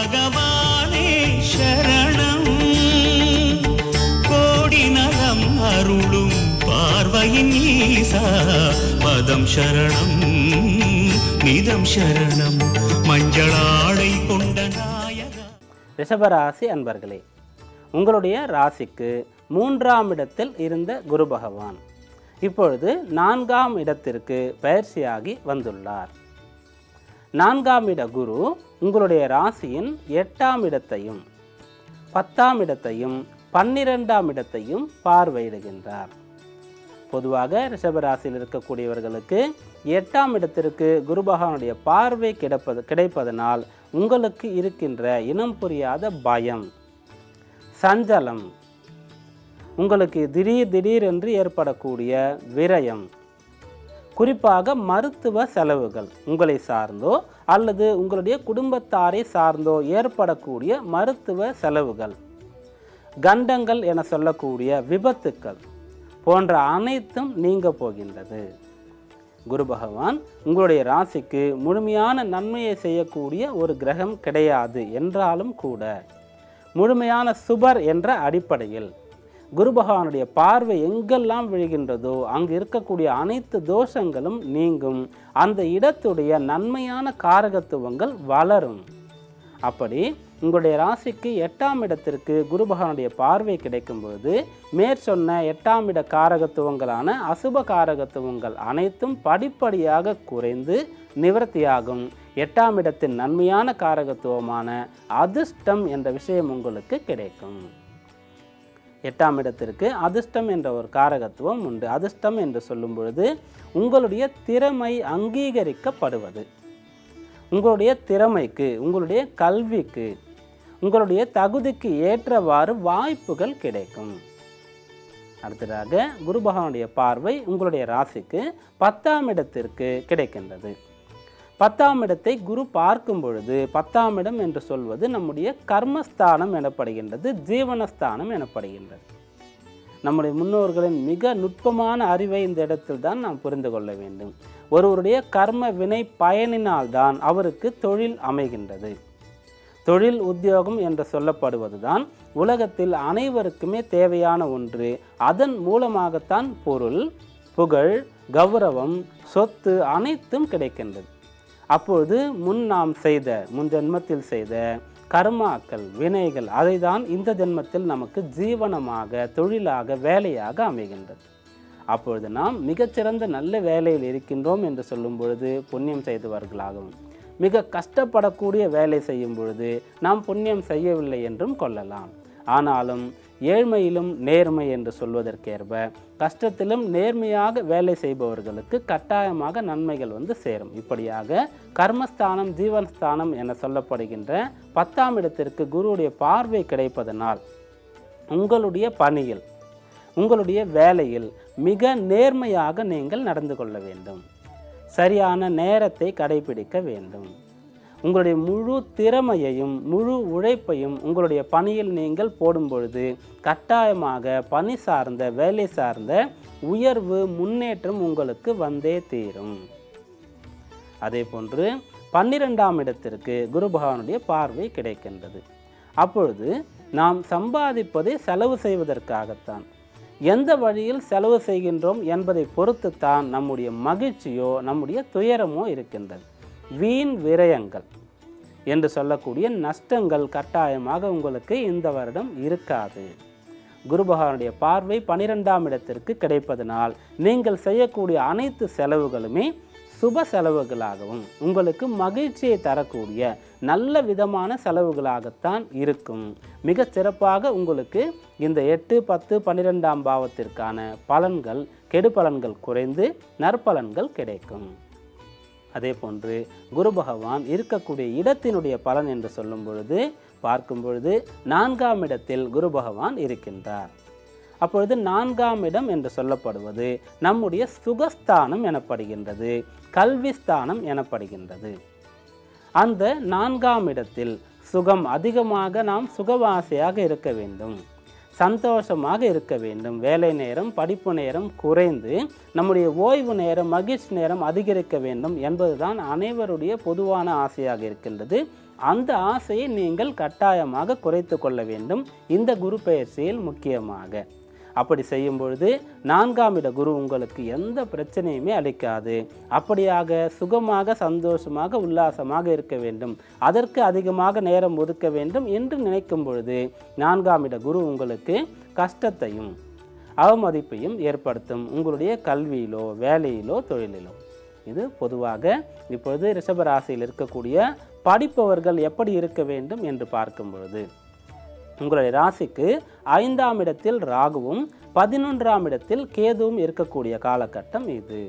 பகவானே சரணம் கோடி நலம் அருளும் பார்வையின் ஈசா பதம் சரணம் நிதம் சரணம் மஞ்சளாடை கொண்ட நாயகா ரிஷபராசி அன்பர்களே உங்களுடைய ராசிக்கு மூன்றாம் இடத்தில் இருந்த குரு பகவான் இப்பொழுது நான்காம் இடத்திற்கு பயிற்சியாகி வந்துள்ளார் நான்காம் இட குரு உங்களுடைய ராசியின் எட்டாம் இடத்தையும் பத்தாம் இடத்தையும் பன்னிரெண்டாம் இடத்தையும் பார்வையிடுகின்றார் பொதுவாக ரிஷபராசியில் இருக்கக்கூடியவர்களுக்கு எட்டாம் இடத்திற்கு குரு பகவானுடைய பார்வை கிடைப்பது கிடைப்பதனால் உங்களுக்கு இருக்கின்ற இனம் புரியாத பயம் சஞ்சலம் உங்களுக்கு திடீர் திடீர் என்று ஏற்படக்கூடிய விரயம் குறிப்பாக மருத்துவ செலவுகள் உங்களை சார்ந்தோ அல்லது உங்களுடைய குடும்பத்தாரை சார்ந்தோ ஏற்படக்கூடிய மருத்துவ செலவுகள் கண்டங்கள் என சொல்லக்கூடிய விபத்துக்கள் போன்ற அனைத்தும் நீங்க போகின்றது குரு பகவான் உங்களுடைய ராசிக்கு முழுமையான நன்மையை செய்யக்கூடிய ஒரு கிரகம் கிடையாது என்றாலும் கூட முழுமையான சுபர் என்ற அடிப்படையில் குரு பகவானுடைய பார்வை எங்கெல்லாம் விழுகின்றதோ அங்கு இருக்கக்கூடிய அனைத்து தோஷங்களும் நீங்கும் அந்த இடத்துடைய நன்மையான காரகத்துவங்கள் வளரும் அப்படி உங்களுடைய ராசிக்கு எட்டாம் இடத்திற்கு குரு பகவானுடைய பார்வை கிடைக்கும் பொழுது மேற்சொன்ன எட்டாம் இட காரகத்துவங்களான அசுப காரகத்துவங்கள் அனைத்தும் படிப்படியாக குறைந்து நிவர்த்தியாகும் எட்டாம் இடத்தின் நன்மையான காரகத்துவமான அதிர்ஷ்டம் என்ற விஷயம் உங்களுக்கு கிடைக்கும் எட்டாம் இடத்திற்கு அதிர்ஷ்டம் என்ற ஒரு காரகத்துவம் உண்டு அதிர்ஷ்டம் என்று சொல்லும் பொழுது உங்களுடைய திறமை அங்கீகரிக்கப்படுவது உங்களுடைய திறமைக்கு உங்களுடைய கல்விக்கு உங்களுடைய தகுதிக்கு ஏற்றவாறு வாய்ப்புகள் கிடைக்கும் அடுத்ததாக குரு பகவானுடைய பார்வை உங்களுடைய ராசிக்கு பத்தாம் இடத்திற்கு கிடைக்கின்றது பத்தாம் இடத்தை குரு பார்க்கும் பொழுது பத்தாம் இடம் என்று சொல்வது நம்முடைய கர்மஸ்தானம் எனப்படுகின்றது ஜீவனஸ்தானம் எனப்படுகின்றது நம்முடைய முன்னோர்களின் மிக நுட்பமான அறிவை இந்த இடத்தில் தான் நாம் புரிந்து கொள்ள வேண்டும் ஒருவருடைய கர்ம வினை பயனினால்தான் அவருக்கு தொழில் அமைகின்றது தொழில் உத்தியோகம் என்று சொல்லப்படுவதுதான் உலகத்தில் அனைவருக்குமே தேவையான ஒன்று அதன் மூலமாகத்தான் பொருள் புகழ் கௌரவம் சொத்து அனைத்தும் கிடைக்கின்றது அப்பொழுது முன் நாம் செய்த முன் ஜென்மத்தில் செய்த கர்மாக்கள் வினைகள் அதை தான் இந்த ஜென்மத்தில் நமக்கு ஜீவனமாக தொழிலாக வேலையாக அமைகின்றது அப்பொழுது நாம் மிகச்சிறந்த நல்ல வேலையில் இருக்கின்றோம் என்று சொல்லும் பொழுது புண்ணியம் செய்தவர்களாகவும் மிக கஷ்டப்படக்கூடிய வேலை செய்யும் பொழுது நாம் புண்ணியம் செய்யவில்லை என்றும் கொள்ளலாம் ஆனாலும் ஏழ்மையிலும் நேர்மை என்று சொல்வதற்கேற்ப கஷ்டத்திலும் நேர்மையாக வேலை செய்பவர்களுக்கு கட்டாயமாக நன்மைகள் வந்து சேரும் இப்படியாக கர்மஸ்தானம் ஜீவன்ஸ்தானம் என சொல்லப்படுகின்ற பத்தாம் இடத்திற்கு குருவுடைய பார்வை கிடைப்பதனால் உங்களுடைய பணியில் உங்களுடைய வேலையில் மிக நேர்மையாக நீங்கள் நடந்து கொள்ள வேண்டும் சரியான நேரத்தை கடைபிடிக்க வேண்டும் உங்களுடைய முழு திறமையையும் முழு உழைப்பையும் உங்களுடைய பணியில் நீங்கள் போடும் பொழுது கட்டாயமாக பணி சார்ந்த வேலை சார்ந்த உயர்வு முன்னேற்றம் உங்களுக்கு வந்தே தீரும் அதே போன்று பன்னிரெண்டாம் இடத்திற்கு குரு பகவானுடைய பார்வை கிடைக்கின்றது அப்பொழுது நாம் சம்பாதிப்பதை செலவு செய்வதற்காகத்தான் எந்த வழியில் செலவு செய்கின்றோம் என்பதை பொறுத்துத்தான் நம்முடைய மகிழ்ச்சியோ நம்முடைய துயரமோ இருக்கின்றது வீண் விரயங்கள் என்று சொல்லக்கூடிய நஷ்டங்கள் கட்டாயமாக உங்களுக்கு இந்த வருடம் இருக்காது குரு பகவானுடைய பார்வை பனிரெண்டாம் இடத்திற்கு கிடைப்பதனால் நீங்கள் செய்யக்கூடிய அனைத்து செலவுகளுமே சுப செலவுகளாகவும் உங்களுக்கு மகிழ்ச்சியை தரக்கூடிய நல்ல விதமான செலவுகளாகத்தான் இருக்கும் மிக சிறப்பாக உங்களுக்கு இந்த எட்டு பத்து பன்னிரெண்டாம் பாவத்திற்கான பலன்கள் கெடு பலன்கள் குறைந்து நற்பலன்கள் கிடைக்கும் அதே போன்று குரு பகவான் இருக்கக்கூடிய இடத்தினுடைய பலன் என்று சொல்லும் பொழுது பார்க்கும் பொழுது நான்காம் இடத்தில் குரு பகவான் இருக்கின்றார் அப்பொழுது நான்காம் இடம் என்று சொல்லப்படுவது நம்முடைய சுகஸ்தானம் எனப்படுகின்றது கல்விஸ்தானம் எனப்படுகின்றது அந்த நான்காம் இடத்தில் சுகம் அதிகமாக நாம் சுகவாசியாக இருக்க வேண்டும் சந்தோஷமாக இருக்க வேண்டும் வேலை நேரம் படிப்பு நேரம் குறைந்து நம்முடைய ஓய்வு நேரம் மகிழ்ச்சி நேரம் அதிகரிக்க வேண்டும் என்பதுதான் அனைவருடைய பொதுவான ஆசையாக இருக்கின்றது அந்த ஆசையை நீங்கள் கட்டாயமாக குறைத்து கொள்ள வேண்டும் இந்த குரு பெயர்ச்சியில் முக்கியமாக அப்படி செய்யும் பொழுது நான்காம் இட குரு உங்களுக்கு எந்த பிரச்சனையுமே அளிக்காது அப்படியாக சுகமாக சந்தோஷமாக உல்லாசமாக இருக்க வேண்டும் அதற்கு அதிகமாக நேரம் ஒதுக்க வேண்டும் என்று நினைக்கும் பொழுது நான்காம் இட குரு உங்களுக்கு கஷ்டத்தையும் அவமதிப்பையும் ஏற்படுத்தும் உங்களுடைய கல்வியிலோ வேலையிலோ தொழிலிலோ இது பொதுவாக இப்பொழுது ரிஷபராசியில் இருக்கக்கூடிய படிப்பவர்கள் எப்படி இருக்க வேண்டும் என்று பார்க்கும் பொழுது உங்களுடைய ராசிக்கு ஐந்தாம் இடத்தில் ராகுவும் பதினொன்றாம் இடத்தில் கேதுவும் இருக்கக்கூடிய காலகட்டம் இது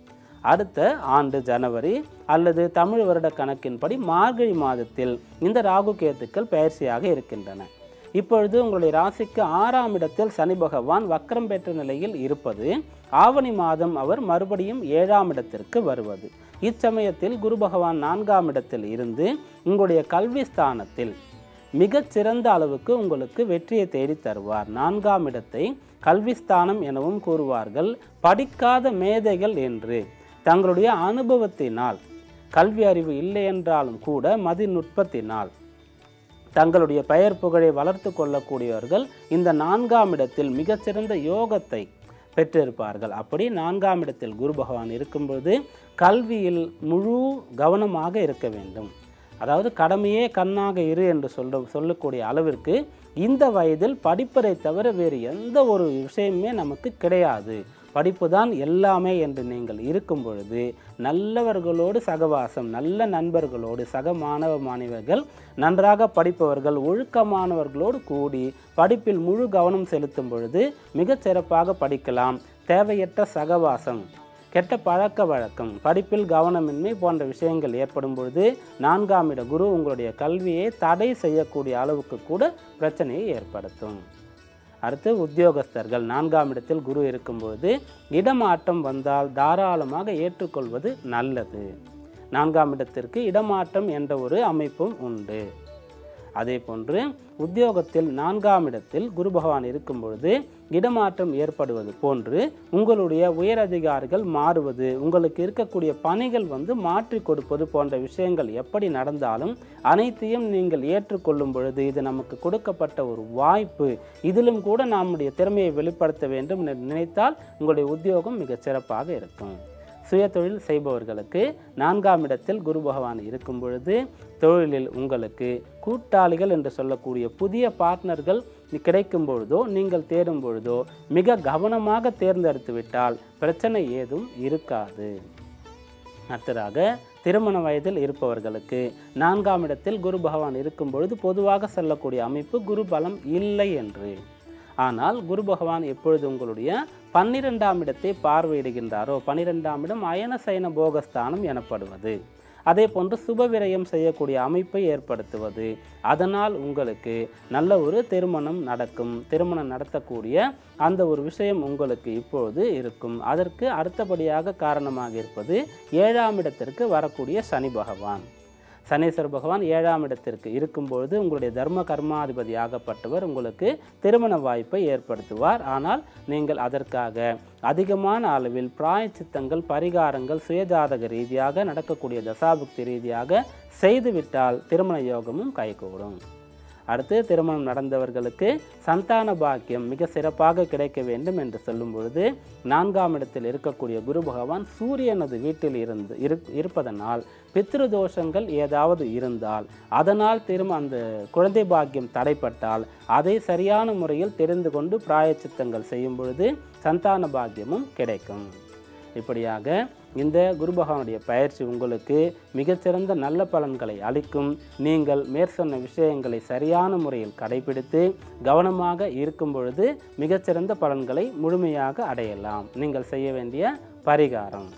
அடுத்த ஆண்டு ஜனவரி அல்லது தமிழ் வருட கணக்கின்படி மார்கழி மாதத்தில் இந்த ராகு கேத்துக்கள் பயிற்சியாக இருக்கின்றன இப்பொழுது உங்களுடைய ராசிக்கு ஆறாம் இடத்தில் சனி பகவான் வக்கரம் பெற்ற நிலையில் இருப்பது ஆவணி மாதம் அவர் மறுபடியும் ஏழாம் இடத்திற்கு வருவது இச்சமயத்தில் குரு பகவான் நான்காம் இடத்தில் இருந்து உங்களுடைய கல்வி ஸ்தானத்தில் மிகச் சிறந்த அளவுக்கு உங்களுக்கு வெற்றியை தேடி தருவார் நான்காம் இடத்தை கல்விஸ்தானம் எனவும் கூறுவார்கள் படிக்காத மேதைகள் என்று தங்களுடைய அனுபவத்தினால் கல்வி அறிவு இல்லை என்றாலும் கூட மதிநுட்பத்தினால் தங்களுடைய பெயர் புகழை வளர்த்து கொள்ளக்கூடியவர்கள் இந்த நான்காம் இடத்தில் மிகச்சிறந்த யோகத்தை பெற்றிருப்பார்கள் அப்படி நான்காம் இடத்தில் குரு பகவான் இருக்கும்பொழுது கல்வியில் முழு கவனமாக இருக்க வேண்டும் அதாவது கடமையே கண்ணாக இரு என்று சொல்ல சொல்லக்கூடிய அளவிற்கு இந்த வயதில் படிப்பதை தவிர வேறு எந்த ஒரு விஷயமே நமக்கு கிடையாது படிப்பு தான் எல்லாமே என்று நீங்கள் இருக்கும் பொழுது நல்லவர்களோடு சகவாசம் நல்ல நண்பர்களோடு சக மாணவ மாணவர்கள் நன்றாக படிப்பவர்கள் ஒழுக்கமானவர்களோடு கூடி படிப்பில் முழு கவனம் செலுத்தும் பொழுது மிகச் சிறப்பாக படிக்கலாம் தேவையற்ற சகவாசம் கெட்ட பழக்க வழக்கம் படிப்பில் கவனமின்மை போன்ற விஷயங்கள் ஏற்படும் பொழுது நான்காம் இட குரு உங்களுடைய கல்வியை தடை செய்யக்கூடிய அளவுக்கு கூட பிரச்சனையை ஏற்படுத்தும் அடுத்து உத்தியோகஸ்தர்கள் நான்காம் இடத்தில் குரு இருக்கும்பொழுது இடமாற்றம் வந்தால் தாராளமாக ஏற்றுக்கொள்வது நல்லது நான்காம் இடத்திற்கு இடமாற்றம் என்ற ஒரு அமைப்பும் உண்டு அதே போன்று உத்தியோகத்தில் நான்காம் இடத்தில் குரு பகவான் இருக்கும் பொழுது இடமாற்றம் ஏற்படுவது போன்று உங்களுடைய உயரதிகாரிகள் மாறுவது உங்களுக்கு இருக்கக்கூடிய பணிகள் வந்து மாற்றி கொடுப்பது போன்ற விஷயங்கள் எப்படி நடந்தாலும் அனைத்தையும் நீங்கள் ஏற்றுக்கொள்ளும் பொழுது இது நமக்கு கொடுக்கப்பட்ட ஒரு வாய்ப்பு இதிலும் கூட நம்முடைய திறமையை வெளிப்படுத்த வேண்டும் என்று நினைத்தால் உங்களுடைய உத்தியோகம் மிகச் சிறப்பாக இருக்கும் சுயதொழில் செய்பவர்களுக்கு நான்காம் இடத்தில் குரு பகவான் இருக்கும் பொழுது தொழிலில் உங்களுக்கு கூட்டாளிகள் என்று சொல்லக்கூடிய புதிய பார்ட்னர்கள் கிடைக்கும் பொழுதோ நீங்கள் தேடும் பொழுதோ மிக கவனமாக தேர்ந்தெடுத்து விட்டால் பிரச்சனை ஏதும் இருக்காது அடுத்ததாக திருமண வயதில் இருப்பவர்களுக்கு நான்காம் இடத்தில் குரு பகவான் இருக்கும் பொழுது பொதுவாக சொல்லக்கூடிய அமைப்பு குரு பலம் இல்லை என்று ஆனால் குரு பகவான் எப்பொழுது உங்களுடைய பன்னிரெண்டாம் இடத்தை பார்வையிடுகின்றாரோ பன்னிரெண்டாம் இடம் அயன சயன போகஸ்தானம் எனப்படுவது அதே போன்று சுப விரயம் செய்யக்கூடிய அமைப்பை ஏற்படுத்துவது அதனால் உங்களுக்கு நல்ல ஒரு திருமணம் நடக்கும் திருமணம் நடத்தக்கூடிய அந்த ஒரு விஷயம் உங்களுக்கு இப்பொழுது இருக்கும் அதற்கு அடுத்தபடியாக காரணமாக இருப்பது ஏழாம் இடத்திற்கு வரக்கூடிய சனி பகவான் சனீஸ்வர பகவான் ஏழாம் இடத்திற்கு இருக்கும்பொழுது உங்களுடைய தர்ம கர்மாதிபதி ஆகப்பட்டவர் உங்களுக்கு திருமண வாய்ப்பை ஏற்படுத்துவார் ஆனால் நீங்கள் அதற்காக அதிகமான அளவில் பிராயச்சித்தங்கள் பரிகாரங்கள் சுயஜாதக ரீதியாக நடக்கக்கூடிய தசாபுக்தி ரீதியாக செய்துவிட்டால் திருமண யோகமும் கைகூடும் அடுத்து திருமணம் நடந்தவர்களுக்கு சந்தான பாக்கியம் மிக சிறப்பாக கிடைக்க வேண்டும் என்று சொல்லும் பொழுது நான்காம் இடத்தில் இருக்கக்கூடிய குரு பகவான் சூரியனது வீட்டில் இருந்து இரு இருப்பதனால் பித்ரு தோஷங்கள் ஏதாவது இருந்தால் அதனால் திரும்ப அந்த குழந்தை பாக்கியம் தடைப்பட்டால் அதை சரியான முறையில் தெரிந்து கொண்டு பிராயச்சித்தங்கள் செய்யும் பொழுது சந்தான பாக்கியமும் கிடைக்கும் இப்படியாக இந்த குரு பகவானுடைய பயிற்சி உங்களுக்கு மிகச்சிறந்த நல்ல பலன்களை அளிக்கும் நீங்கள் மேற்சொன்ன விஷயங்களை சரியான முறையில் கடைபிடித்து கவனமாக இருக்கும் பொழுது மிகச்சிறந்த பலன்களை முழுமையாக அடையலாம் நீங்கள் செய்ய வேண்டிய பரிகாரம்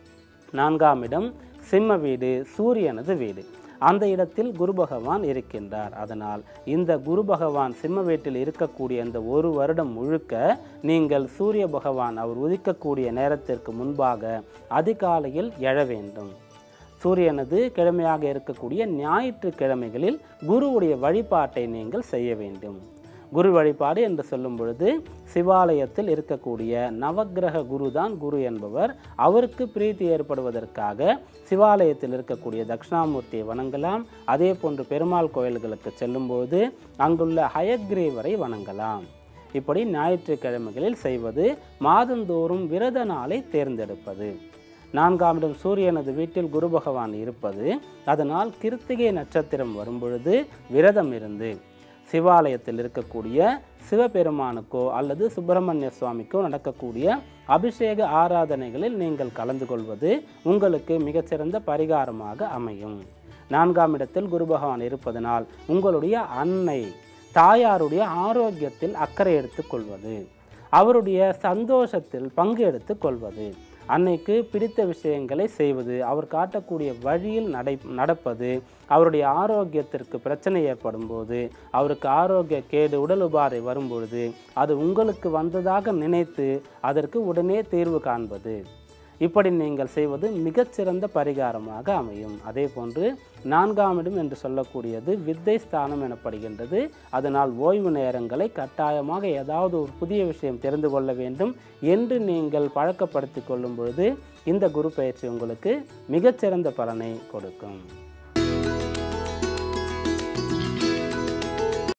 நான்காம் இடம் சிம்ம வீடு சூரியனது வீடு அந்த இடத்தில் குரு பகவான் இருக்கின்றார் அதனால் இந்த குரு பகவான் சிம்ம வீட்டில் இருக்கக்கூடிய இந்த ஒரு வருடம் முழுக்க நீங்கள் சூரிய பகவான் அவர் உதிக்கக்கூடிய நேரத்திற்கு முன்பாக அதிகாலையில் எழ வேண்டும் சூரியனது கிழமையாக இருக்கக்கூடிய ஞாயிற்றுக்கிழமைகளில் குருவுடைய வழிபாட்டை நீங்கள் செய்ய வேண்டும் குரு வழிபாடு என்று சொல்லும் பொழுது சிவாலயத்தில் இருக்கக்கூடிய நவக்கிரக குரு தான் குரு என்பவர் அவருக்கு பிரீத்தி ஏற்படுவதற்காக சிவாலயத்தில் இருக்கக்கூடிய தட்சிணாமூர்த்தியை வணங்கலாம் அதே போன்று பெருமாள் கோயில்களுக்கு செல்லும்போது அங்குள்ள ஹயக்ரீவரை வணங்கலாம் இப்படி ஞாயிற்றுக்கிழமைகளில் செய்வது மாதந்தோறும் விரத நாளை தேர்ந்தெடுப்பது நான்காம் இடம் சூரியனது வீட்டில் குரு பகவான் இருப்பது அதனால் கிருத்திகை நட்சத்திரம் வரும்பொழுது விரதம் இருந்து சிவாலயத்தில் இருக்கக்கூடிய சிவபெருமானுக்கோ அல்லது சுப்பிரமணிய சுவாமிக்கோ நடக்கக்கூடிய அபிஷேக ஆராதனைகளில் நீங்கள் கலந்து கொள்வது உங்களுக்கு மிகச்சிறந்த பரிகாரமாக அமையும் நான்காம் இடத்தில் குரு பகவான் இருப்பதனால் உங்களுடைய அன்னை தாயாருடைய ஆரோக்கியத்தில் அக்கறை எடுத்துக்கொள்வது அவருடைய சந்தோஷத்தில் பங்கு எடுத்துக் கொள்வது அன்னைக்கு பிடித்த விஷயங்களை செய்வது அவர் காட்டக்கூடிய வழியில் நடை நடப்பது அவருடைய ஆரோக்கியத்திற்கு பிரச்சனை ஏற்படும் போது அவருக்கு ஆரோக்கிய கேடு உடல் உபாதை வரும்பொழுது அது உங்களுக்கு வந்ததாக நினைத்து அதற்கு உடனே தீர்வு காண்பது இப்படி நீங்கள் செய்வது மிகச்சிறந்த பரிகாரமாக அமையும் அதே போன்று நான்காம் இடம் என்று சொல்லக்கூடியது வித்தை ஸ்தானம் எனப்படுகின்றது அதனால் ஓய்வு நேரங்களை கட்டாயமாக ஏதாவது ஒரு புதிய விஷயம் தெரிந்து கொள்ள வேண்டும் என்று நீங்கள் பழக்கப்படுத்திக் கொள்ளும் பொழுது இந்த குரு பயிற்சி உங்களுக்கு மிகச்சிறந்த பலனை கொடுக்கும்